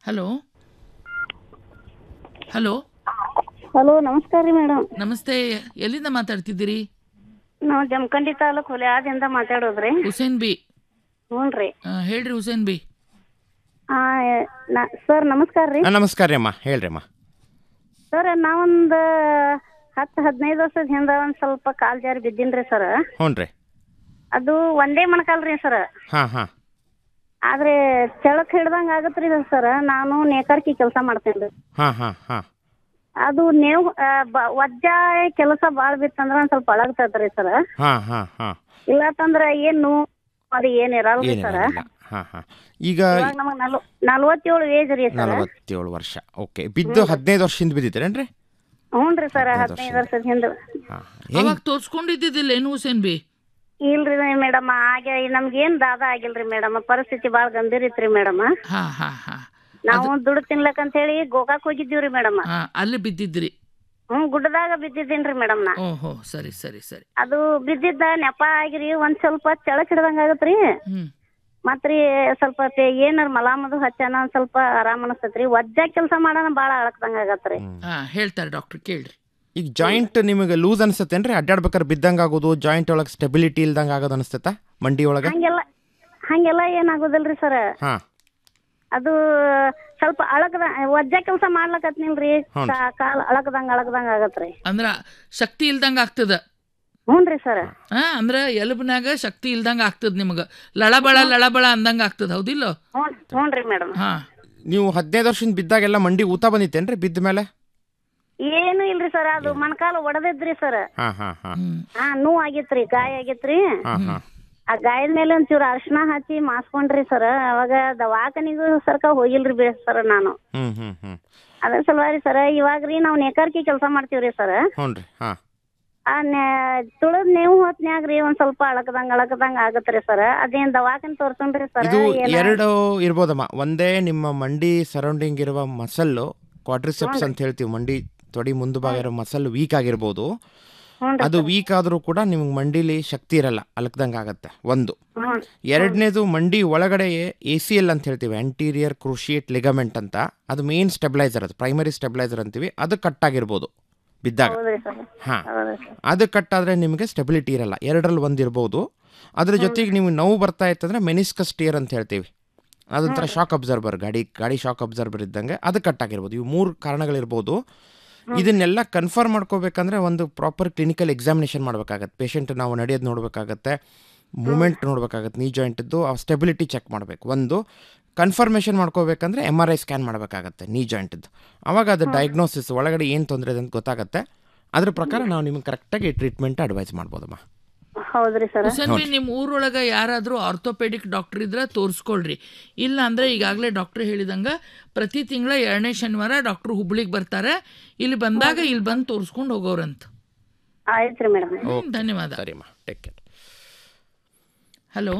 Hello hello hello ನಮಸ್ಕಾರ ರೀ madam ನಮಸ್ತೆ ಎಲ್ಲಿಂದ ಮಾತಾಡ್ತಿದ್ದೀರಿ ನಾವು ಜಮಖಂಡಿ ತಾಲೂಕು ಹುಲಿಯಾದಿಂದ ಮಾತಾಡೋದ್ರಿ ಹುಸೇನ್ ಬಿ ಹ್ಞೂ ರೀ ಆ, ಹೇಳ್ರಿ ಹುಸೇನ್ ಬಿ ಸರ್ ನಮಸ್ಕಾರ ರೀ ಆ, ನಮಸ್ಕಾರ ರೀ ಅಮ್ಮ ಹೇಳ್ರಿ ಅಮ್ಮ ಸರ್ ನಾವೊಂದು ಹತ್ತು ಹದಿನೈದು ವರ್ಷದ ಹಿಂದೆ ಒಂದು ಸ್ವಲ್ಪ ಕಾಲ್ ಜಾರಿ ಬಿದ್ದೀನ್ರಿ ಸರ್ ಹ್ಞೂ ರೀ ಅದು ಒಂದೇ ಮೊಣಕಾಲ್ ರೀ ಸರ್ ಹಾಂ ಹಾಂ ಆದ್ರೆ ಚಳಕ್ ಹಿಡ್ದಂಗೆ ಆಗತ್ರಿ ಸರ್ ನಾನು ನೇಕಾರಿಕೆ ಕೆಲಸ ಮಾಡ್ತೇನೆ ರೀ ಹಾಂ ಹಾಂ ಹಾಂ ಅದು ನೀವು ವಜ್ಜ ಕೆಲಸ ಭಾಳ ಬಿತ್ತಂದ್ರೆ ಒಂದು ಸ್ವಲ್ಪ ಅಳಗ್ತದ್ರಿ ಸರ್ ಹಾಂ ಹಾಂ ಹಾಂ ಇಲ್ಲತ್ತಂದ್ರ ಏನು ಅದು ಏನ್ ಇರಲ್ರಿ ಸರ್ ಏನಿಲ್ಲ ಹಾಂ ಹಾಂ ಈಗ ಇವಾಗ ನಮಗ್ ನಲ್ವ ನಲ್ವತ್ತೇಳು ಏಜ್ ರೀ ಸರ್ ನಲವತ್ತೇಳು ವರ್ಷ ಓಕೆ ಬಿದ್ದು ಹದಿನೈದು ವರ್ಷದಿಂದ ಬಿದ್ದಿದ್ದೀರೇನ್ರಿ ಹ್ಞೂನ್ರಿ ಸರ್ ಹದಿನೈದು ಹದಿನೈದು ವರ್ಷದ ಹಿಂದೆ ಹಾಂ ಅವಾಗ ತೋರ್ಸ್ಕೊಂಡಿದ್ದಿದ್ದಿಲ್ಲ ಏನು ಹುಸೇನ್ ಬಿ ಇಲ್ರಿ ಮೇಡಮ್ ಹಾಗೆ ನಮ್ಗೇನ್ ದಾದ ಆಗಿಲ್ರಿ ಮೇಡಮ್ ಪರಿಸ್ಥಿತಿ ಭಾಳ ಗಂಭೀರ ಇತ್ರಿ ಮೇಡಮ್ ಹಾ ಹಾ ಹಾ ನಾವು ದುಡ್ಡು ತಿನ್ಲಕ್ ಅಂತ ಹೇಳಿ ಗೋಕಾಕ್ ಹೋಗಿದ್ದೀವ್ರಿ ಮೇಡಮ್ ಹಾ ಅಲ್ಲಿ ಬಿದ್ದಿದ್ರಿ ಹ್ಮ್ ಗುಡ್ಡದಾಗ ಬಿದ್ದಿದ್ದೀನ್ರಿ ಮೇಡಮ್ ನಾ ಓಹೋ ಸರಿ ಸರಿ ಸರಿ ಅದು ಬಿದ್ದಿದ್ದ ನೆಪ ಆಗಿರಿ ಒಂದ್ ಸ್ವಲ್ಪ ಚಳಕ್ ಹಿಡ್ದಂಗ ಆಗತ್ರಿ ಹ್ಮ್ ಮತ್ರಿ ಸ್ವಲ್ಪ ಪೆ- ಏನಾರ ಮಲಾಮದು ಹಚ್ಚಾನ ಒಂದ್ ಸ್ವಲ್ಪ ಆರಾಮ್ ಅನಸ್ತತ್ರಿ ವಜ್ಜ ಕೆಲಸ ಮಾಡೋಣ ಭಾಳ ಅಳಕ್ದಂಗ ಆಗತ್ರಿ ಹಾ ಹೇಳ್ತಾರೆ ಡಾಕ್ಟರ್ ಕೇಳ್ರಿ ಈಗ ಜಾಯಿಂಟ್ ನಿಮಗೆ ಲೂಸ್ ಅನಿಸ್ತೇನ್ರಿ ಅಡ್ಡಾಡ್ಬೇಕಾದ್ರೆ ಬಿದ್ದಂಗೆ ಆಗೋದು ಜಾಯಿಂಟ್ ಒಳಗೆ ಸ್ಟೆಬಿಲಿಟಿ ಇಲ್ದಂಗೆ ಆಗೋದು ಅನಿಸ್ತೈತಾ ಮಂಡಿ ಒಳಗೆ ಹಂಗೆಲ್ಲ ಹಂಗೆಲ್ಲ ಏನಾಗೋದಿಲ್ರಿ ಸರ್ ಹಾಂ ಅದು ಸ್ವಲ್ಪ ಅಳಕದ ವಜ್ಜ ಕೆಲಸ ಮಾಡ್ಲಕತ್ನಿಲ್ರಿ ಹ್ಞೂ. ಕಾಲ್ ಅಳಕದಂಗ ಅಳಕದಂಗ ಆಗತ್ರಿ ಅಂದ್ರ ಶಕ್ತಿ ಇಲ್ದಂಗ ಆಗ್ತದ ಹ್ಞೂನ್ರಿ ಸರ್ ಹಾ ಅಂದ್ರ ಎಲುಬಿನಾಗ ಶಕ್ತಿ ಇಲ್ದಂಗ ಆಗ್ತದ ನಿಮಗ ಲಳಬಳ ಲಳಬಳ ಅಂದಂಗ ಆಗ್ತದ ಹೌದಿಲ್ಲ ಹ್ಞೂ ಹ್ಞೂನ್ರಿ ಮೇಡಮ್ ಹಾ ನೀವು ಹದಿನೈದು ವರ್ಷದಿಂದ ಬಿದ್ದಾಗೆಲ್ಲ ಮಂಡಿ ಊತ ಬಂದಿತ್ತೇನ್ರಿ ಬಿದ್ದ ಮೇಲೆ ಏನು ಇಲ್ರಿ ಸರ್ ಅದು ಮೊಣಕಾಲ ಒಡದಿದ್ರಿ ಸರ್ ಹಾಂ ಹಾಂ ಹಾಂ ಹ್ಮ್ ಹಾ ನೋವು ಆಗಿತ್ರಿ ಗಾಯ ಆಗಿತ್ರಿ ಹಾಂ ಹಾಂ ಆ ಗಾಯದ ಮೇಲೆ ಒಂಚೂರು ಅರ್ಶಿನ ಹಚ್ಚಿ ಮಾಸ್ಕೊಂಡ್ರಿ ಸರ್ ಅವಾಗ ದವಾಖಾನಿಗೂ ಸರ್ಕ ಹೋಗಿಲ್ರಿ ಬೇ ಸರ್ ನಾನು ಹ್ಞೂ ಹ್ಞೂ ಹ್ಞೂ ಅದ್ರ ಸಲುವಾಗಿ ಸರ್ ಇವಾಗ ರೀ ನಾವು ನೇಕಾರಿಕೆ ಕೆಲಸ ಮಾಡ್ತೀವ್ರಿ ಸರ್ ಹ್ಞೂ ರೀ ಹಾಂ ಆ ತುಳದ್ ನೀವು ಹೊತ್ನ್ಯಾಗ ರೀ ಒಂದ್ ಸ್ವಲ್ಪ ಅಳಕದಂಗ ಅಳಕದಂಗ ಆಗತ್ರಿ ಸರ್ ಅದೇನ್ ದವಾಖಾನೆ ತೋರ್ಸೋಣ್ರಿ ಸರ್ ಇದು ಎರಡು ಇರ್ಬೋದಮ್ಮ ಒಂದೇ ನಿಮ್ಮ ಮಂಡಿ ಸರೌಂಡಿಂಗ್ ಇರುವ ಮಸಲ್ಲು ಕ್ವಾಡ್ರಿಸೆಪ್ಸ್ ಅಂತ ಹೇಳ್ತೀವಿ ಮಂಡಿ ತೊಡಿ ಮುಂದೆ ಭಾಗ ಇರೋ ಮಸಲ್ ವೀಕ್ ಆಗಿರ್ಬೋದು ಹ್ಞೂನ್ರಿ ಅದು ವೀಕ್ ಆದರೂ ಕೂಡ ನಿಮ್ಗೆ ಮಂಡಿಲಿ ಶಕ್ತಿ ಇರಲ್ಲ ಅಲಕ್ದಂಗೆ ಆಗತ್ತೆ ಒಂದು ಹ್ಞೂ ಎರಡನೇದು ಮಂಡಿ ಒಳಗಡೆ ಎ ಸಿ ಎಲ್ ಅಂತ ಹೇಳ್ತೀವಿ ಆಂಟೀರಿಯರ್ ಕ್ರೂಶಿಯೇಟ್ ಲಿಗಮೆಂಟ್ ಅಂತ ಅದು ಮೇನ್ ಸ್ಟೆಬಿಲೈಸರ್ ಅದು ಪ್ರೈಮರಿ ಸ್ಟೆಬಿಲೈಸರ್ ಅಂತೀವಿ ಅದು ಕಟ್ ಆಗಿರ್ಬೋದು ಬಿದ್ದಾಗ ಹೌದ್ರಿ ಸರ್ ಹಾಂ ಹೌದ್ರಿ ಸರ್ ಅದು ಕಟ್ಟಾದರೆ ನಿಮಗೆ ಸ್ಟೆಬಿಲಿಟಿ ಇರಲ್ಲ ಎರಡರಲ್ಲಿ ಒಂದು ಇರ್ಬೋದು ಅದ್ರ ಜೊತೆಗೆ ನೀವು ನೋವು ಬರ್ತಾ ಇತ್ತಂದ್ರೆ ಮೆನಿಸ್ಕಸ್ ಟಿಯರ್ ಅಂತ ಹೇಳ್ತೀವಿ ಅದೊಂಥರ ಶಾಕ್ ಅಬ್ಸರ್ಬರ್ ಗಾಡಿ ಗಾಡಿ ಶಾಕ್ ಅಬ್ಸರ್ಬರ್ ಇದ್ದಂಗೆ ಅದು ಕಟ್ಟಾಗಿರ್ಬೋದು ಇವು ಮೂರು ಕಾರಣಗಳಿರ್ಬೋದು ಇದನ್ನೆಲ್ಲ ಕನ್ಫರ್ಮ್ ಮಾಡ್ಕೋಬೇಕಂದ್ರೆ ಒಂದು ಪ್ರಾಪರ್ ಕ್ಲಿನಿಕಲ್ ಎಕ್ಸಾಮಿನೇಷನ್ ಮಾಡಬೇಕಾಗತ್ತೆ ಪೇಷಂಟ್ ನಾವು ನಡೆಯೋದು ನೋಡಬೇಕಾಗತ್ತೆ ಮೂಮೆಂಟ್ ನೋಡಬೇಕಾಗತ್ತೆ ನೀ ಜಾಯಿಂಟದ್ದು ಆ ಸ್ಟೆಬಿಲಿಟಿ ಚೆಕ್ ಮಾಡಬೇಕು ಒಂದು ಕನ್ಫರ್ಮೇಷನ್ ಮಾಡ್ಕೋಬೇಕಂದ್ರೆ ಎಮ್ ಆರ್ ಐ ಸ್ಕ್ಯಾನ್ ಮಾಡಬೇಕಾಗತ್ತೆ ನೀ ಜಾಯಿಂಟದ್ದು ಅವಾಗ ಅದು ಡಯಾಗ್ನೋಸಿಸ್ ಒಳಗಡೆ ಏನು ತೊಂದರೆ ಇದೆ ಅಂತ ಗೊತ್ತಾಗುತ್ತೆ ಅದ್ರ ಪ್ರಕಾರ ನಾವು ನಿಮಗೆ ಕರೆಕ್ಟಾಗಿ ಟ್ರೀಟ್ಮೆಂಟ್ ಅಡ್ವೈಸ್ ಮಾಡ್ಬೋದಮ್ಮ ಹೌದ್ರಿ ಸರ್ ಹುಸೇನ್ ಬಿ ನಿಮ್ಮ ಊರೊಳಗ ಯಾರಾದರೂ ಆರ್ಥೋಪೆಡಿಕ್ ಡಾಕ್ಟರ್ ಇದ್ರೆ ತೋರಿಸ್ಕೊಳ್ರಿ ಇಲ್ಲ ಅಂದ್ರೆ ಈಗಾಗಲೇ ಡಾಕ್ಟರ್ ಹೇಳಿದಂಗ ಪ್ರತಿ ತಿಂಗಳ ಎರಡನೇ ಶನಿವಾರ ಡಾಕ್ಟರ್ ಹುಬ್ಳಿಗೆ ಬರ್ತಾರೆ ಇಲ್ಲಿ ಬಂದಾಗ ಇಲ್ಲಿ ಬಂದು ತೋರಿಸ್ಕೊಂಡು ಹೋಗೋರಂತ ಆಯ್ತ್ರಿ ಮೇಡಮ್ ಹ್ಮ್, ಧನ್ಯವಾದ ಸರಿಮ್ಮ ಟೇಕ್ ಕೇರ್ ಹಲೋ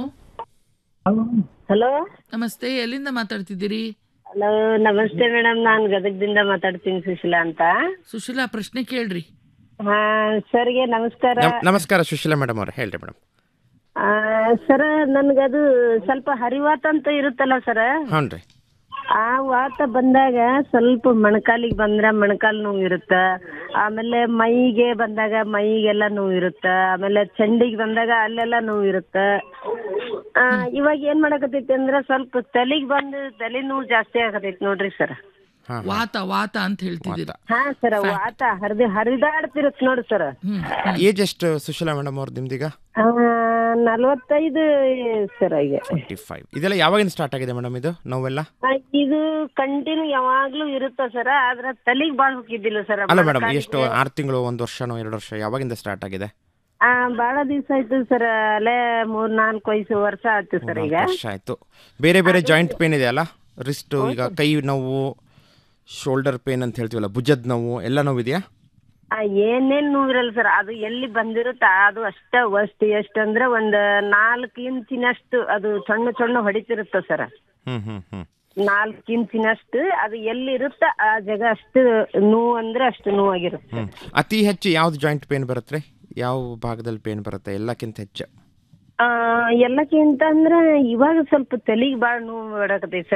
ಹಲೋ ನಮಸ್ತೆ ಎಲ್ಲಿಂದ ಮಾತಾಡ್ತಿದ್ದೀರಿ ಹಲೋ ನಮಸ್ತೆ ಮೇಡಮ್ ನಾನು ಗದಗದಿಂದ ಮಾತಾಡ್ತೀನಿ ಸುಶೀಲಾ ಅಂತ ಸುಶೀಲಾ ಪ್ರಶ್ನೆ ಕೇಳ್ರಿ ಹಾ ಸರ್ಗೆ ನಮಸ್ಕಾರ ನಮ್- ನಮಸ್ಕಾರ ಸುಶೀಲಾ ಮೇಡಮ್ ಅವ್ರೆ ಹೇಳ್ರಿ ಮೇಡಮ್ ಆ, ಸರ್ ನನ್ಗದು ಸ್ವಲ್ಪ ಹರಿವಾತ ಅಂತ ಇರುತ್ತಲ್ಲ ಸರ್ ಹ್ಞೂ ರೀ ಆ ವಾತ ಬಂದಾಗ ಸ್ವಲ್ಪ ಮೊಣಕಾಲಿಗೆ ಬಂದ್ರೆ ಮೊಣಕಾಲು ನೋವು ಇರುತ್ತ ಆಮೇಲೆ ಮೈಗೆ ಬಂದಾಗ ಮೈಗೆಲ್ಲ ನೋವು ಇರುತ್ತ ಆಮೇಲೆ ಚಂಡಿಗೆ ಬಂದಾಗ ಅಲ್ಲೆಲ್ಲ ನೋವು ಇರುತ್ತ ಆ, ಇವಾಗ ಏನ್ ಮಾಡಕತೈತಿ ಅಂದ್ರೆ ಸ್ವಲ್ಪ ತಲೆಗೆ ಬಂದು ತಲೆ ನೋವು ಜಾಸ್ತಿ ಆಗತೈತಿ ನೋಡ್ರಿ ಸರ್ ಹಾಂ ವಾತ ವಾತ ಅಂತ ಹೇಳ್ತಿದ್ದೀರಿ ಹಾ ಸರ್ ವಾತ ಹರಿದು ಹರಿದಾಡ್ತಿರತ್ ನೋಡಿ ಸರ್ ಹ್ಮ್ ಏಜ್ ಎಷ್ಟು ಸುಶೀಲಾ ಮೇಡಮ್ ಅವ್ರು ನಿಮ್ದೀಗ ನಲವತ್ತೈದು ಸರ್ ಈಗ ಟ್ವೆಂಟಿ ಫೈವ್ ಇದೆಲ್ಲ ಯಾವಾಗಿಂದ ಸ್ಟಾರ್ಟ್ ಆಗಿದೆ ಮೇಡಮ್ ಇದು ನೋವೆಲ್ಲ ಆ, ಇದು ಕಂಟಿನ್ಯೂ ಯಾವಾಗ್ಲೂ ಇರುತ್ತ ಸರ್ ಆದ್ರೆ ತಲೆಗ್ ಬಾಳ್ ಹೋಗಿದ್ದಿಲ್ಲ ಸರ್ ಅಲ್ಲ ಮೇಡಮ್ ಎಷ್ಟು ಆರು ತಿಂಗಳು ಒಂದು ವರ್ಷನೋ ಎರಡು ವರ್ಷ ಯಾವಾಗಿಂದ ಸ್ಟಾರ್ಟ್ ಆಗಿದೆ ಆ ಬಾಳ ದಿವಸ ಆಯ್ತು ಸರ್ ಅಲ್ಲೇ ಮೂರ್ ನಾಲ್ಕು ವಯಸ್ಸು ವರ್ಷ ಆಯ್ತು ಸರ್ ಈಗ ವರ್ಷ ಆಯಿತು ಬೇರೆ ಬೇರೆ ಜಾಯಿಂಟ್ ಪೇನ್ ಇದೆ ಅಲ್ಲ ರಿಸ್ಟ್ ಈಗ ಕೈ ನೋವು ಶೋಲ್ಡರ್ ಪೇನ್ ಅಂತ ಹೇಳ್ತೀವಲ್ಲ ಭುಜದ ನೋವು ಎಲ್ಲ ನೋವಿದೆಯಾ ಆ, ಏನೇನ್ ನೋವಿರಲ್ಲ ಸರ್ ಅದು ಎಲ್ಲಿ ಬಂದಿರುತ್ತ ಅದು ಅಷ್ಟ ವಸ್ತು ಎಷ್ಟು ಅಂದ್ರೆ ಒಂದ್ ನಾಲ್ಕು ಇಂಚಿನಷ್ಟು ಅದು ಸಣ್ಣ ಸಣ್ಣ ಹೊಡಿತಿರುತ್ತ ಸರ್ ಹ್ಞೂ ಹ್ಞೂ ಹ್ಞೂ ನಾಲ್ಕು ಇಂಚಿನಷ್ಟು ಅದು ಎಲ್ಲಿ ಇರುತ್ತ ಆ ಜಾಗ ಅಷ್ಟು ನೋವು ಅಂದ್ರೆ ಅಷ್ಟು ನೋವಾಗಿರುತ್ತೆ ಹ್ಞೂ ಅತಿ ಹೆಚ್ಚು ಯಾವ್ದು ಜಾಯಿಂಟ್ ಪೇನ್ ಬರುತ್ತೆ ಯಾವ ಭಾಗದಲ್ಲಿ ಪೇನ್ ಬರುತ್ತೆ ಎಲ್ಲಕ್ಕಿಂತ ಹೆಚ್ಚು ಆ ಎಲ್ಲಕ್ಕಿಂತ ಅಂದ್ರ ಇವಾಗ ಸ್ವಲ್ಪ ತಲೆಗೆ ಬಾಳ ನೋವು ಮಾಡಕತೈತಿ